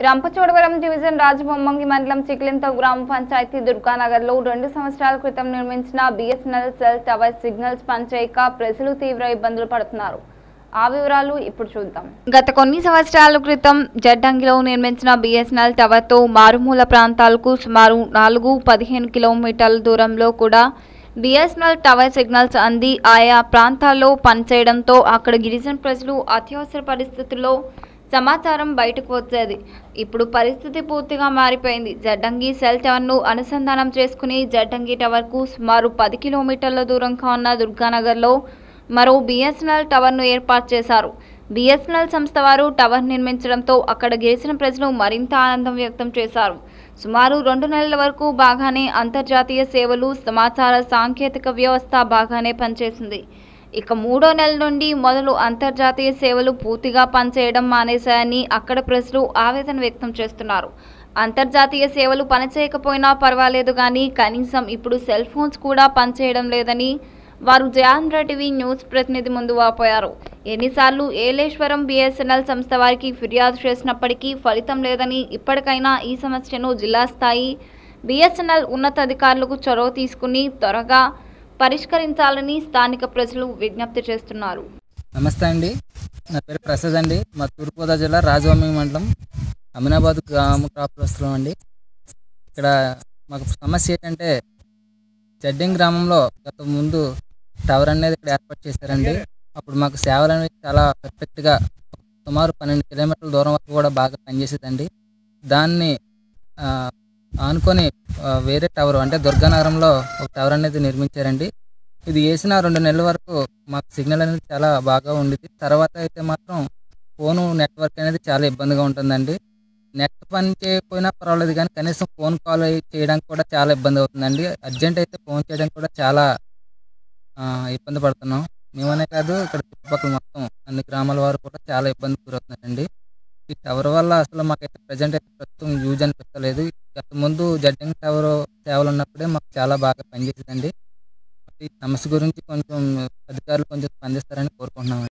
Rampachodavaram division Rajavommangi మండలం చిక్లింతో గ్రామ పంచాయతీ దుర్గానగర్లో రెండు సంవత్సరాల క్రితం నిర్మించిన బిఎస్ఎన్ఎల్ సెల్ టవర్ సిగ్నల్స్ పనిచేయక ప్రజలు తీవ్ర ఇబ్బందులు పడుతున్నారు ఆ వివరాలు ఇప్పుడు చూద్దాం గత కొన్ని సంవత్సరాల క్రితం జడ్డంగిలో నిర్మించిన బిఎస్ఎన్ఎల్ టవర్తో మారుమూల ప్రాంతాలకు సుమారు నాలుగు పదిహేను కిలోమీటర్ల దూరంలో కూడా బిఎస్ఎన్ఎల్ టవర్ సిగ్నల్స్ అంది ఆయా ప్రాంతాల్లో పనిచేయడంతో అక్కడ గిరిజన ప్రజలు అత్యవసర పరిస్థితుల్లో సమాచారం బయటకు వచ్చేది ఇప్పుడు పరిస్థితి పూర్తిగా మారిపోయింది జడ్డంగి సెల్ టవర్ను అనుసంధానం చేసుకుని జడ్డంగి టవర్కు సుమారు పది కిలోమీటర్ల దూరంగా ఉన్న దుర్గానగర్లో మరో బిఎస్ఎన్ఎల్ టవర్ను ఏర్పాటు చేశారు బిఎస్ఎన్ఎల్ సంస్థ వారు టవర్ నిర్మించడంతో అక్కడ గిరిజన ప్రజలు మరింత ఆనందం వ్యక్తం చేశారు సుమారు రెండు నెలల వరకు బాగానే అంతర్జాతీయ సేవలు సమాచార సాంకేతిక వ్యవస్థ బాగానే పనిచేసింది ఇక మూడో నెల నుండి మొదలు అంతర్జాతీయ సేవలు పూర్తిగా పనిచేయడం మానేశాయని అక్కడ ప్రజలు ఆవేదన వ్యక్తం చేస్తున్నారు అంతర్జాతీయ సేవలు పనిచేయకపోయినా పర్వాలేదు కానీ కనీసం ఇప్పుడు సెల్ ఫోన్స్ కూడా పనిచేయడం లేదని వారు జయాన్ టీవీ న్యూస్ ప్రతినిధి ముందు వాపోయారు ఎన్నిసార్లు ఏలేశ్వరం బిఎస్ఎన్ఎల్ సంస్థ వారికి ఫిర్యాదు చేసినప్పటికీ ఫలితం లేదని ఇప్పటికైనా ఈ సమస్యను జిల్లా స్థాయి బిఎస్ఎన్ఎల్ ఉన్నతాధికారులకు చొరవ తీసుకుని త్వరగా పరిష్కరించాలని స్థానిక ప్రజలు విజ్ఞప్తి చేస్తున్నారు నమస్తే అండి నా పేరు ప్రసాద్ అండి మా తూర్పుగోదావరి జిల్లా రాజవమ్మి మండలం అమినాబాద్ గ్రామ కాపురస్తులం అండి ఇక్కడ మాకు సమస్య ఏంటంటే జడ్డింగ్ గ్రామంలో గత ముందు టవర్ అనేది ఇక్కడ ఏర్పాటు చేశారండి అప్పుడు మాకు సేవలు అనేవి చాలా పర్ఫెక్ట్గా సుమారు పన్నెండు కిలోమీటర్ల దూరం వరకు కూడా బాగా పనిచేసేదండి దాన్ని ఆ, ఆనుకొని ఆ, వేరే టవర్ అంటే దుర్గానగరంలో ఒక టవర్ అనేది నిర్మించారండి ఇది వేసిన రెండు నెలల వరకు మాకు సిగ్నల్ అనేది చాలా బాగా ఉండేది తర్వాత అయితే మాత్రం ఫోను నెట్వర్క్ అనేది చాలా ఇబ్బందిగా ఉంటుందండి నెట్ పని చేయకపోయినా పర్వాలేదు కానీ కనీసం ఫోన్ కాల్ చేయడానికి కూడా చాలా ఇబ్బంది అవుతుందండి అర్జెంట్ అయితే ఫోన్ చేయడానికి కూడా చాలా ఆ, ఇబ్బంది పడుతున్నాం మేమనే కాదు ఇక్కడ చుట్టుపక్కల మొత్తం అన్ని గ్రామాల వారు కూడా చాలా ఇబ్బంది గురవుతున్నారండి ఈ టవర్ వల్ల అసలు మాకైతే ప్రజెంట్ అయితే ప్రస్తుతం యూజ్ అనిపించలేదు గత ముందు జడ్డింగ్ టవర్ సేవలు ఉన్నప్పుడే మాకు చాలా బాగా పనిచేసేదండి ఈ సమస్య గురించి కొంచెం అధికారులు కొంచెం స్పందిస్తారని కోరుకుంటున్నాం